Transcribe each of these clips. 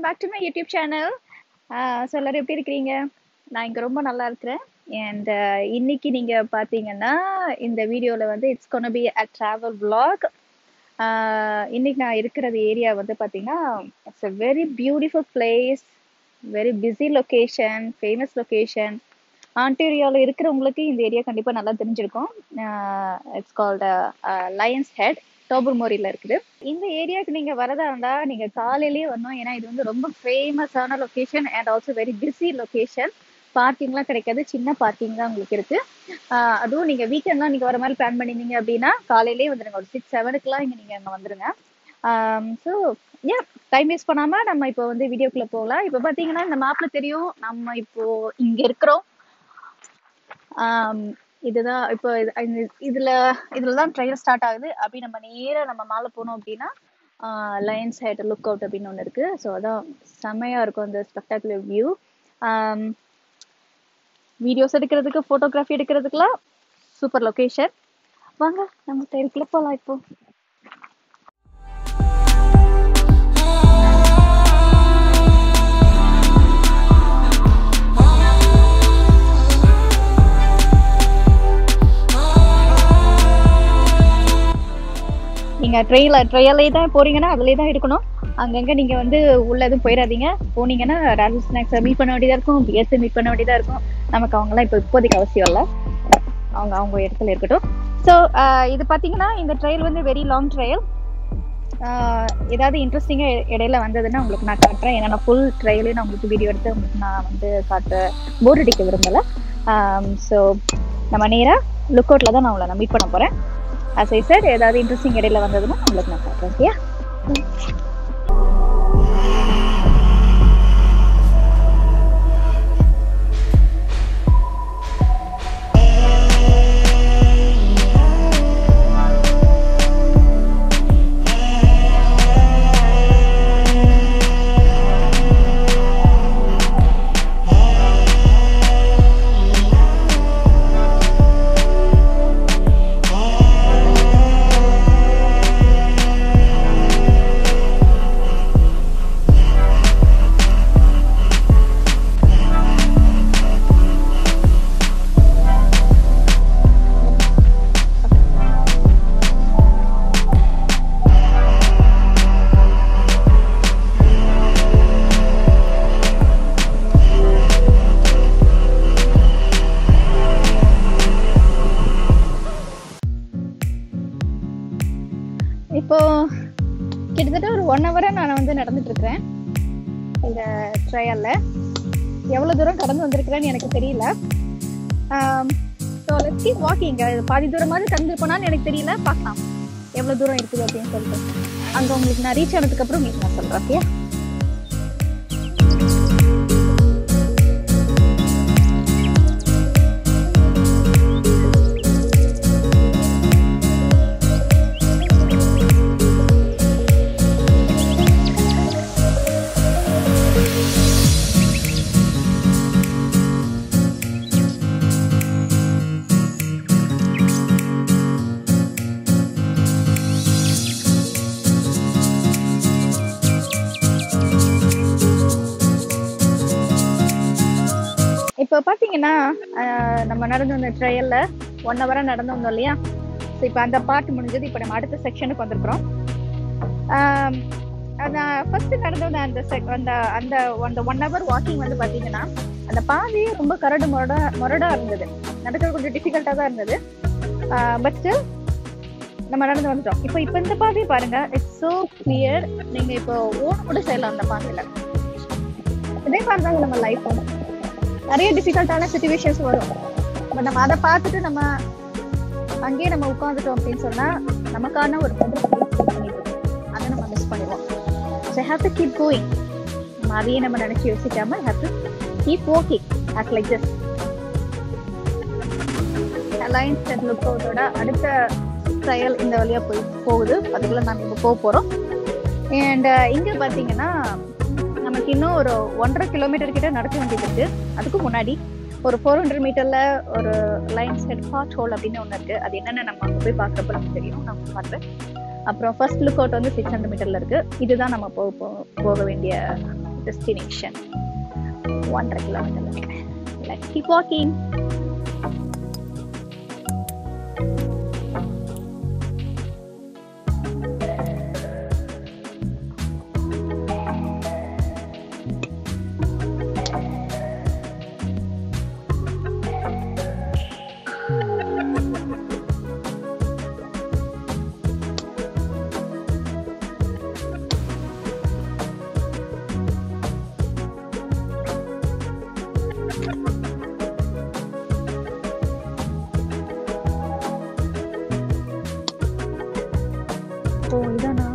Back to my YouTube channel so எல்லாரும் எப்படி இருக்கிறீங்க நான் இங்கே ரொம்ப நல்லா இருக்கிறேன் அண்ட் இன்னைக்கு நீங்கள் பார்த்தீங்கன்னா இந்த வீடியோவில் வந்து it's gonna be a travel vlog இன்னைக்கு நான் இருக்கிறது ஏரியா வந்து பார்த்தீங்கன்னா it's a very beautiful place very busy location famous location ஆன்டேரியாவில் இருக்கிறவங்களுக்கு இந்த ஏரியா கண்டிப்பாக நல்லா தெரிஞ்சிருக்கும் இட்ஸ் கால்டு லயன்ஸ் ஹெட் டோபர்மோரியில் இருக்குது இந்த ஏரியாவுக்கு நீங்கள் வரதா இருந்தால் நீங்கள் காலையிலேயே வரணும் ஏன்னா இது வந்து ரொம்ப ஃபேமஸான location and also very busy location பார்க்கிங்லாம் கிடைக்காது சின்ன பார்க்கிங் தான் உங்களுக்கு இருக்கு ஆஹ் அதுவும் நீங்கள் வீக்கெண்ட்லாம் நீங்கள் வர மாதிரி பிளான் பண்ணியிருந்தீங்க அப்படின்னா காலையிலேயே வந்துடுங்க ஒரு சிக்ஸ் செவனுக்குலாம் இங்கே நீங்கள் அங்கே வந்துடுங்க ஸோ ஏன் டைம் வேஸ்ட் பண்ணாமல் நம்ம இப்போ வந்து வீடியோக்குள்ளே போகலாம் இப்போ பார்த்தீங்கன்னா இந்த மேப்பில் தெரியும் நம்ம இப்போ இங்கே இருக்கிறோம் ஆம், இதுதான் இப்போ இது- இந்த- இதுல இதுல தான் ட்ரையல் ஸ்டார்ட் ஆகுது அப்படி நம்ம நேரா நம்ம மேலே போனோம் அப்படின்னா லயன்ஸ் ஹைட் லுக் அவுட் அப்படின்னு ஒன்று இருக்கு ஸோ அதான் செமையா இருக்கும் அந்த ஸ்பெக்டாகுலர் வியூ வீடியோஸ் எடுக்கிறதுக்கு ஃபோட்டோகிராஃபி எடுக்கிறதுக்குலாம் சூப்பர் லொகேஷன் வாங்க நம்ம ட்ரையலுக்குள்ள போகலாம் இப்போ நீங்க ட்ரெயில ட்ரையலே தான் போறீங்கன்னா அதுலேயே தான் எடுக்கணும் அங்கங்க நீங்க வந்து உள்ள எதுவும் போயிடாதீங்க போனீங்கன்னா ரேபிள் ஸ்நாக்ஸை மீட் பண்ண வேண்டியதா இருக்கும் பிஎஸ்ஸை மீட் பண்ண வேண்டியதா இருக்கும் நமக்கு அவங்கலாம் இப்போ இப்போதைக்கு அவசியம் இல்லை அவங்க அவங்க இடத்துல இருக்கட்டும் ஸோ இது பார்த்தீங்கன்னா இந்த ட்ரையல் வந்து வெரி லாங் ட்ரையல் ஏதாவது இன்ட்ரெஸ்டிங்காக இடையில வந்ததுன்னா உங்களுக்கு நான் காட்டுறேன் ஏன்னா நான் ஃபுல் ட்ரையலையும் நான் உங்களுக்கு வீடியோ எடுத்து உங்களுக்கு நான் வந்து காட்ட போர் அடிக்க விரும்பலை ஸோ நம்ம நேராக லுக் அவுட்டில் தான் நான் உங்களை நான் மீட் பண்ண போகிறேன் as I said ஏதாவது இன்ட்ரெஸ்டிங் இடையில வந்ததுன்னா உங்களுக்கு நான் காட்டுறேன் ஓகே இப்போ கிட்டத்தட்ட ஒரு ஒன் ஹவரா நான் வந்து நடந்துட்டு இருக்கிறேன் இந்த ட்ரையல்ல எவ்வளவு தூரம் கடந்து வந்திருக்கிறேன்னு எனக்கு தெரியல ஸோ லெட்ஸ் கீப் வாக்கிங் பாதி தூரமாவது கடந்து போனான்னு எனக்கு தெரியல பார்க்கலாம் எவ்வளவு தூரம் இருக்குது அப்படின்னு சொல்லிட்டு அங்க உங்களுக்கு நான் ரீச் ஆனதுக்கு அப்புறம் உங்களுக்கு நான் சொல்றேன் ஓகே இப்போ பார்த்தீங்கன்னா ஆஹ், நம்ம நடந்து வந்த ட்ரையல்ல ஒன் ஹவரா நடந்து வந்தோம் இல்லையா ஸோ இப்போ அந்த பார்ட் முடிஞ்சது இப்போ நம்ம அடுத்த செக்ஷனுக்கு வந்திருக்கிறோம் ஆம், அதான் ஃபர்ஸ்ட் நடந்து வந்த அந்த sec- அந்த அந்த அந்த ஒன் ஹவர் வாக்கிங் வந்து பார்த்தீங்கன்னா அந்த பாதையே ரொம்ப கரடு முரடா முரடா இருந்தது நடக்கிறது கொஞ்சம் டிஃபிகல்ட்டாக தான் இருந்தது பட் ஸ்டில் நம்ம நடந்து வந்துட்டோம் இப்போ இப்போ இந்த பாதையை பாருங்க இட்ஸ் so clear நீங்க இப்போ ஓன் கூட செய்யலாம் அந்த பாதையில இதே மாதிரி தாங்க நம்ம லைஃப் நிறைய டிஃபிகல்ட்டான சுச்சுவேஷன்ஸ் வரும் பட் நம்ம அதை பார்த்துட்டு நம்ம அங்கேயே நம்ம உட்காந்துட்டோம் அப்படின்னு சொன்னா நமக்கான ஒரு அதை நம்ம மிஸ் பண்ணிடுவோம் so have to keep going நம்ம அதையே நம்ம நினைச்சு யோசிக்காம have to keep walking act like this aliens and look அவுட்டோட அடுத்த ட்ரையல் இந்த வழியா போய் போகுது அதுக்குள்ள நாம இப்போ போக போறோம் அண்ட் இங்க பாத்தீங்கன்னா நமக்கு இன்னும் ஒரு ஒன்றரை கிலோமீட்டர் கிட்ட நடக்க வேண்டியது இருக்கு அதுக்கு முன்னாடி ஒரு ஃபோர் ஹண்ட்ரட் மீட்டர்ல ஒரு லைன் செட் ஹாட் ஹோல் அப்படின்னு ஒன்று இருக்கு அது என்னென்ன நம்ம அங்கே போய் பார்க்குறப்ப நமக்கு தெரியும் நான் பார்க்குறேன் அப்புறம் ஃபர்ஸ்ட் லுக் அவுட் வந்து சிக்ஸ் ஹண்ட்ரட் மீட்டர்ல இருக்கு இதுதான் நம்ம போ போ- போக வேண்டிய டெஸ்டினேஷன் ஒன்றரை கிலோமீட்டர் இருக்கு லெட்ஸ் கீப் வாக்கிங் ஓ இதானா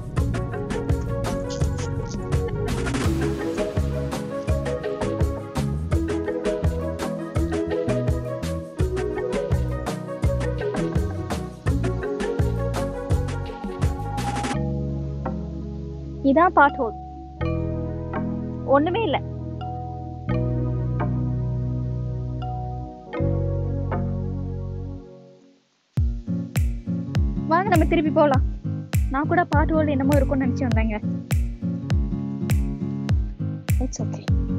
இதான் பாட் ஹோல் ஒண்ணுமே இல்ல வாங்க நம்ம திருப்பி போலாம் நான் கூட பாட்டு ஹோல் என்னமோ இருக்கும்னு நினைச்சு வந்தேங்க it's okay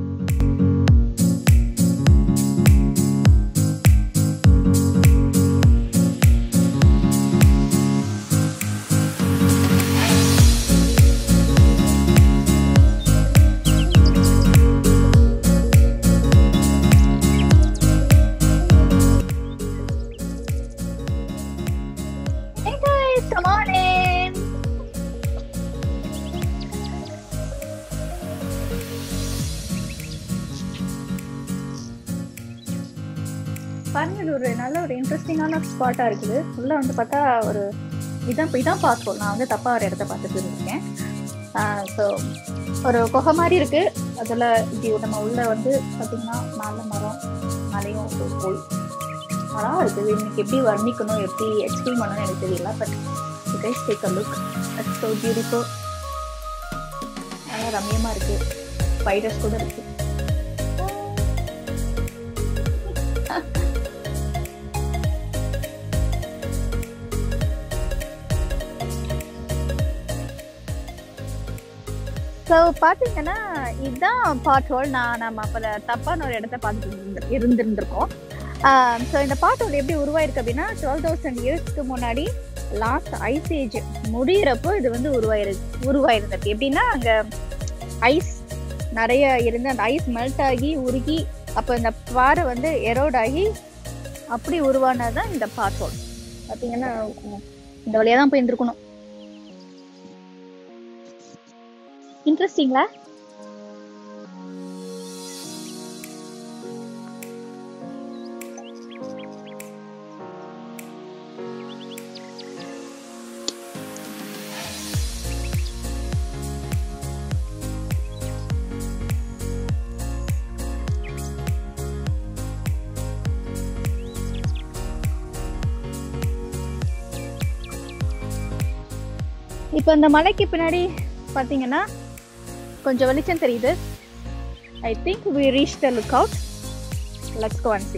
Hey guys, come on in. பாருங்க இது ஒரு நல்ல ஒரு இன்ட்ரெஸ்டிங்கான ஸ்பாட்டா இருக்குது உள்ள வந்து பார்த்தா ஒரு இதான் இப்போ இதான் பார்ப்போம் நான் வந்து தப்பா ஒரு இடத்த பார்த்துட்டு இருக்கேன் ஸோ ஒரு குகை மாதிரி இருக்கு அதில் இப்படி நம்ம உள்ள வந்து பார்த்தீங்கன்னா மேலே மரம் மலையும் ஒரு போய் அழகா இருக்குது இன்னைக்கு எப்படி வர்ணிக்கணும் எப்படி எக்ஸ்பிளைன் பண்ணணும்னு எனக்கு தெரியல but you guys take a look it's so beautiful நல்லா ரம்யமா இருக்கு ஸ்பைடர்ஸ் கூட இருக்கு ஸோ பார்த்தீங்கன்னா இதுதான் பாட் ஹோல் நான் நம்ம அப்போ தப்பான ஒரு இடத்த பார்த்துட்டு இருந்து- இருந்திருந்திருக்கோம் ஸோ இந்த பாட் ஹோல் எப்படி உருவாயிருக்கு அப்படின்னா டுவெல் தௌசண்ட் இயர்ஸ்க்கு முன்னாடி லாஸ்ட் ஐஸ் ஏஜ் முடியிறப்போ இது வந்து உருவாயிரு உருவாயிருந்திருக்கு எப்படின்னா அங்கே ஐஸ் நிறைய இருந்து அந்த ஐஸ் மெல்ட் ஆகி உருகி அப்போ இந்த பாறை வந்து எரோட் ஆகி அப்படி உருவானது தான் இந்த பாட் ஹோல் பார்த்தீங்கன்னா இந்த வழியாக தான் போயிருந்துருக்கணும் இன்ட்ரெஸ்டிங்களா இப்போ இந்த மலைக்கு பின்னாடி பார்த்தீங்கன்னா கொஞ்சம் வெளிச்சம் தெரியுது I think we reach the look out let's go and see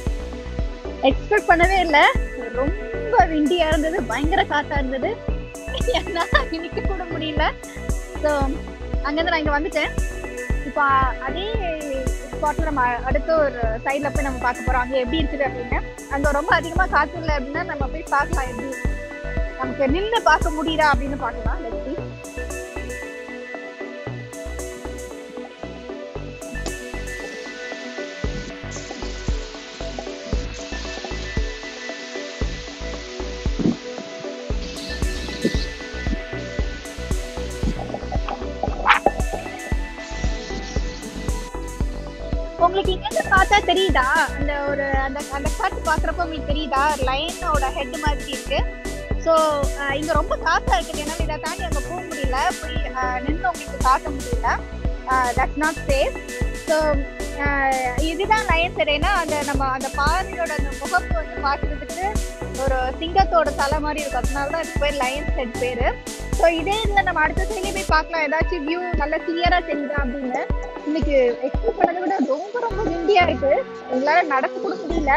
expect பண்ணவே இல்லை ரொம்ப விண்டியா இருந்தது பயங்கர காத்தா இருந்தது ஏன்னா நிக்க கூட முடியல ஸோ அங்கேருந்து நான் இங்க வந்துட்டேன் இப்போ அதே ஸ்பாட்ல நம்ம அடுத்த ஒரு சைட்ல போய் நம்ம பார்க்க போறோம் அங்க எப்படி இருக்குது அப்படின்னு அங்க ரொம்ப அதிகமா காத்து இல்லை அப்படின்னா நம்ம போய் பார்க்கலாம் எப்படி நமக்கு நின்று பார்க்க முடியுதா அப்படின்னு பார்க்கலாம் let's see. உங்களுக்கு இங்க இருந்து பார்த்தா தெரியுதா அந்த ஒரு அந்த அந்த கட் பாக்குறப்ப உங்களுக்கு தெரியுதா லைனோட ஹெட் மாதிரி இருக்கு ஸோ இங்க ரொம்ப காத்தா இருக்குது என்னால இதை தாண்டி அங்க போக முடியல போய் நின்று உங்களுக்கு காட்ட முடியல தட்ஸ் நாட் சேஃப் ஸோ இதுதான் லயன் சடைனா அந்த நம்ம அந்த பாறையோட அந்த முகப்பு வந்து பார்க்கறதுக்கு ஒரு சிங்கத்தோட தலை மாதிரி இருக்கும் அதனால தான் இதுக்கு பேர் லயன் செட் பேரு ஸோ இதே இதில் நம்ம அடுத்த சைட்லேயே போய் பார்க்கலாம் ஏதாச்சும் வியூ நல்லா கிளியரா தெரியுதா அப்படின்னு இன்னைக்கு எக்ஸ்பெக்ட் பண்ணதை விட ரொம்ப ரொம்ப விண்டியா இருக்கு எங்களால நடக்க கூட முடியல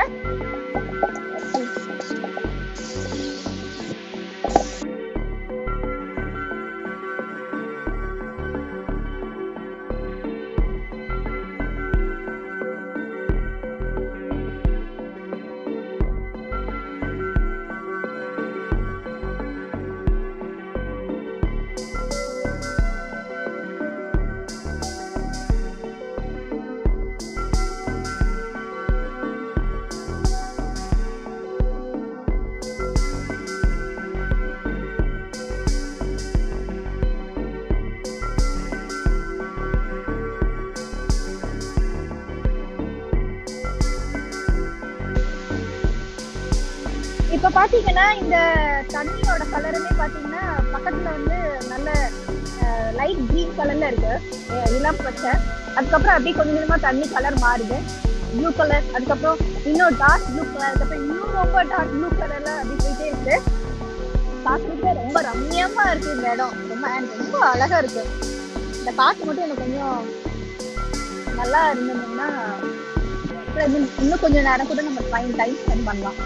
இப்ப பாத்தீங்கன்னா இந்த தண்ணியோட கலருமே பாத்தீங்கன்னா பக்கத்துல வந்து நல்ல லைட் கிரீன் கலர்ல இருக்கு அஹ் இளம் பச்சை அதுக்கப்புறம் அப்படியே கொஞ்சம் கொஞ்சமா தண்ணி கலர் மாறுது ப்ளூ கலர் அதுக்கப்புறம் இன்னும் டார்க் ப்ளூ கலர் அதுக்கப்புறம் இன்னும் ரொம்ப டார்க் ப்ளூ கலர்ல அப்படி போயிட்டே இருக்கு பார்க்கறதுக்கு ரொம்ப ரம்மியமா இருக்கு இந்த இடம் ரொம்ப and ரொம்ப அழகா இருக்கு இந்த காத்து மட்டும் எனக்கு கொஞ்சம் நல்லா இருந்ததுன்னா அப்புறம் இன்னும் இன்னும் கொஞ்சம் நேரம் கூட நம்ம டைம் டைம் ஸ்பெண்ட் பண்ணலாம்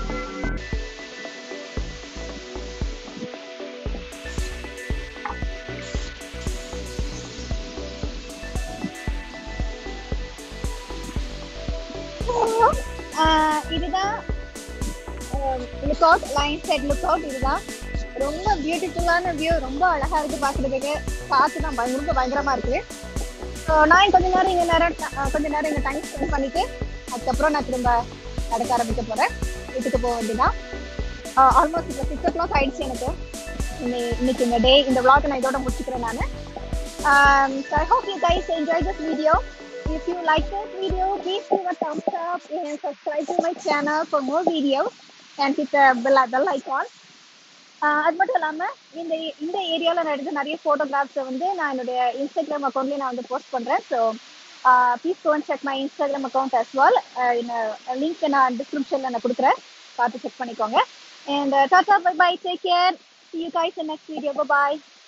ஆஹ் இதுதான் look out line side look out இதுதான் ரொம்ப பியூட்டிஃபுல்லான வியூ ரொம்ப அழகா இருக்கு பாக்குறதுக்கு காத்து தான் பயங்கர ரொம்ப பயங்கரமா இருக்கு ஸோ நான் கொஞ்ச நேரம் இங்க நேரம் அஹ் கொஞ்ச நேரம் இங்க டைம் ஸ்பெண்ட் பண்ணிட்டு அதுக்கப்புறம் நான் திரும்ப நடக்க ஆரம்பிக்க போறேன் வீட்டுக்கு போக வேண்டியதான் ஆல்மோஸ்ட் இப்போ சிக்ஸ் ஓ கிளாக் ஆயிடுச்சு எனக்கு இன்னை- இன்னைக்கு இந்த டே இந்த vlog நான் இதோட முடிச்சுக்கிறேன் நான் Um, so I hope you guys enjoyed this video. If you like this video, please give a thumbs up and subscribe to my channel for more videos and hit the bell, bell icon. ஆஹ் அது மட்டும் இல்லாம இந்த இந்த ஏரியால நான் எடுத்த நிறைய photographs வந்து நான் என்னுடைய இன்ஸ்டாகிராம் அக்கௌண்ட்லயே நான் வந்து போஸ்ட் பண்றேன் so please go check my Instagram account as well link நான் டிஸ்கிரிப்ஷன்ல நான் கொடுக்குறேன் பார்த்து செக் பண்ணிக்கோங்க and tata bye bye take care see you guys in next video bye bye